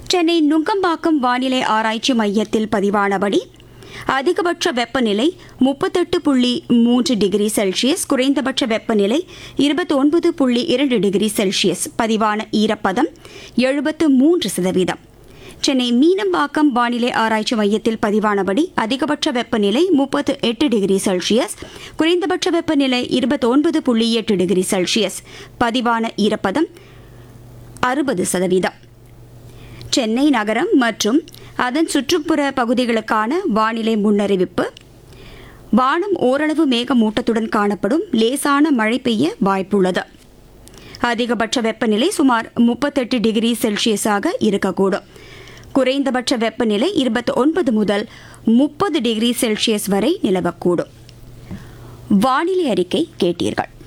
சென்னை நுங்கம்பாக்கம் வானிலை ஆராய்ச்சி மையத்தில் பதிவானபடி அதிகபட்ச வெப்பநிலை முப்பத்தெட்டு புள்ளி மூன்று டிகிரி செல்சியஸ் குறைந்தபட்ச வெப்பநிலை இருபத்தி ஒன்பது புள்ளி இரண்டு டிகிரி செல்சியஸ் பதிவான ஈரப்பதம் எழுபத்து மூன்று சதவீதம் சென்னை மீனம்பாக்கம் வானிலை ஆராய்ச்சி மையத்தில் பதிவானபடி அதிகபட்ச வெப்பநிலை முப்பத்து எட்டு டிகிரி செல்சியஸ் குறைந்தபட்ச வெப்பநிலை இருபத்தி ஒன்பது புள்ளி எட்டு டிகிரி செல்சியஸ் பதிவான ஈரப்பதம் அறுபது சதவீதம் சென்னை நகரம் மற்றும் அதன் சுற்றுப்புற பகுதிகளுக்கான வானிலை முன்னறிவிப்பு வானம் ஓரளவு மேகமூட்டத்துடன் காணப்படும் லேசான மழை பெய்ய வாய்ப்புள்ளது அதிகபட்ச வெப்பநிலை சுமார் முப்பத்தெட்டு டிகிரி செல்சியஸாக இருக்கக்கூடும் குறைந்தபட்ச வெப்பநிலை இருபத்தி ஒன்பது முதல் முப்பது டிகிரி செல்சியஸ் வரை நிலவக்கூடும் வானிலை அறிக்கை கேட்டீர்கள்